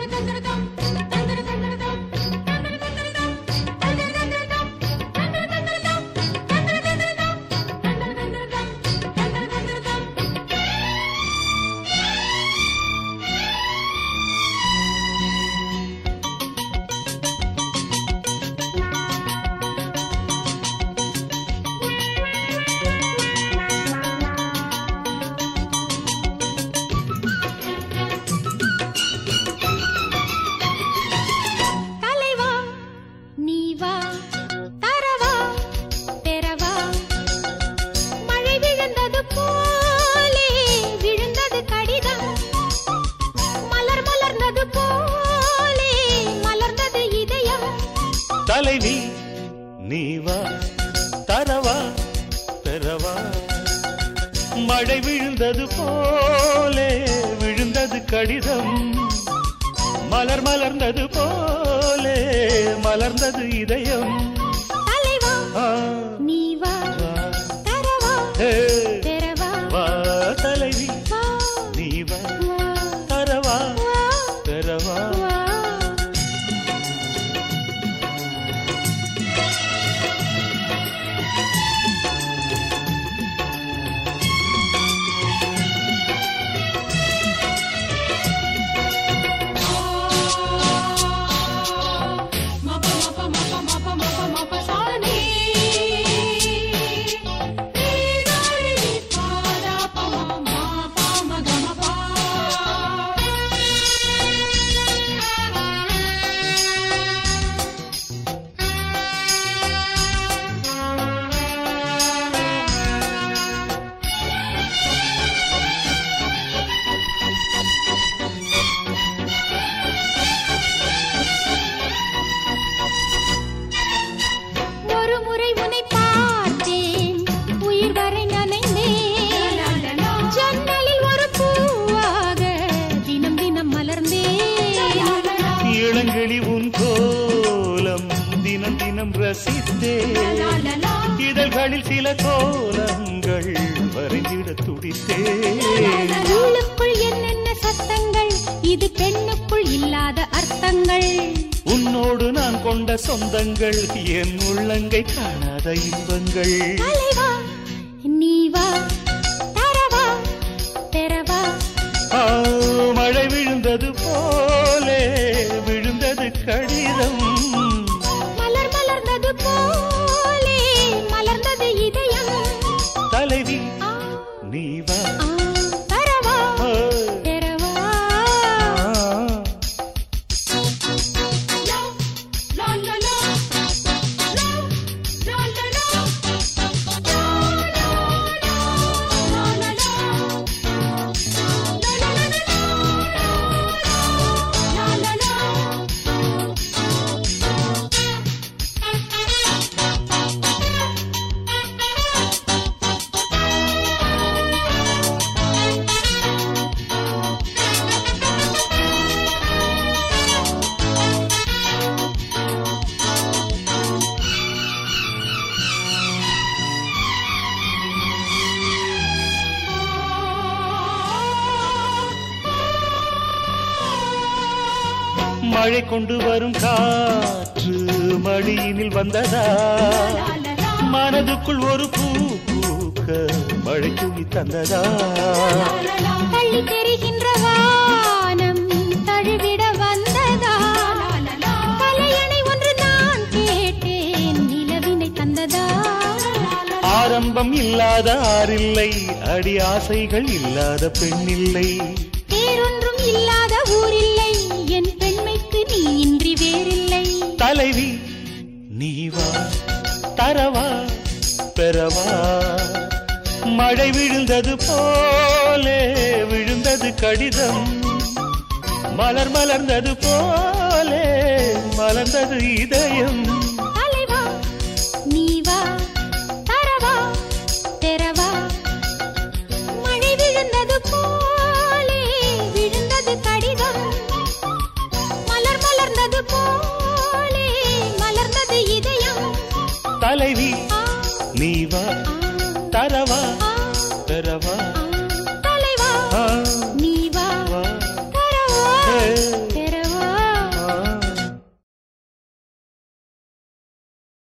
தலைவா நீ வா தரவா பெறவா மழை விழுந்தது போலே விழுந்தது கடிதம் மலர் மலர்ந்தது போலே மலர்ந்தது இதயம் தலைவி நீ வா தரவா பெறவா மழை விழுந்தது போலே விழுந்தது கடிதம் மலர் மலர்ந்தது போலே மலர்ந்தது இதயம் தலைவா ஆ, நீ வா வா, தரவா ஹே, பெறவா வா தலைவி வா நீ வா வா தரவா வா பெறவா வா ஒரு முறை உன்னை பார்த்தேன் உயிர் வரை நனைந்தேன் ஜன்னலில் ஒரு பூவாக தினம் தினம் மலர்ந்தேன் இளங்கிளி உன் கோலம் தினம் தினம் ரசித்தே இதழ்களில் சில கோலங்கள் வரைந்திட துடித்தே உள்ளுக்குள் என்னென்ன சத்தங்கள் இது பெண்ணுக்குள் இல்லாத அர்த்தங்கள் உன்னோடு நான் கொண்ட சொந்தங்கள் என் உள்ளங்கை காணாத இன்பங்கள் தலைவா நீ வா தரவா பெறவா ஆ, மழை விழுந்தது போலே விழுந்தது கடிதம் மலர் மலர்ந்தது போலே மலர்ந்தது இதயம் தலைவி ஆ, நீ வா ஆ, தரவா ஆ, பெறவா ஆ. மழை கொண்டு வரும் காற்று மடியினில் வந்ததா மனதுக்குள் ஒரு பூ பூக்க மழை துளி தந்ததா தள்ளி தெரிகின்ற வானம் தழுவிட வந்ததா தலையணை ஒன்று நான் கேட்டேன் நிலவினை தந்ததா ஆரம்பம் இல்லாத ஆறில்லை அடி ஆசைகள் இல்லாத பெண்ணில்லை வேறொன்றும் இல்லாத ஊரில்லை என் பெண்மைக்கு நீ இன்றி வேறில்லை தலைவி நீ வா தரவா பெறவா மழை விழுந்தது போலே விழுந்தது கடிதம் மலர் மலர்ந்தது போலே மலர்ந்தது இதயம்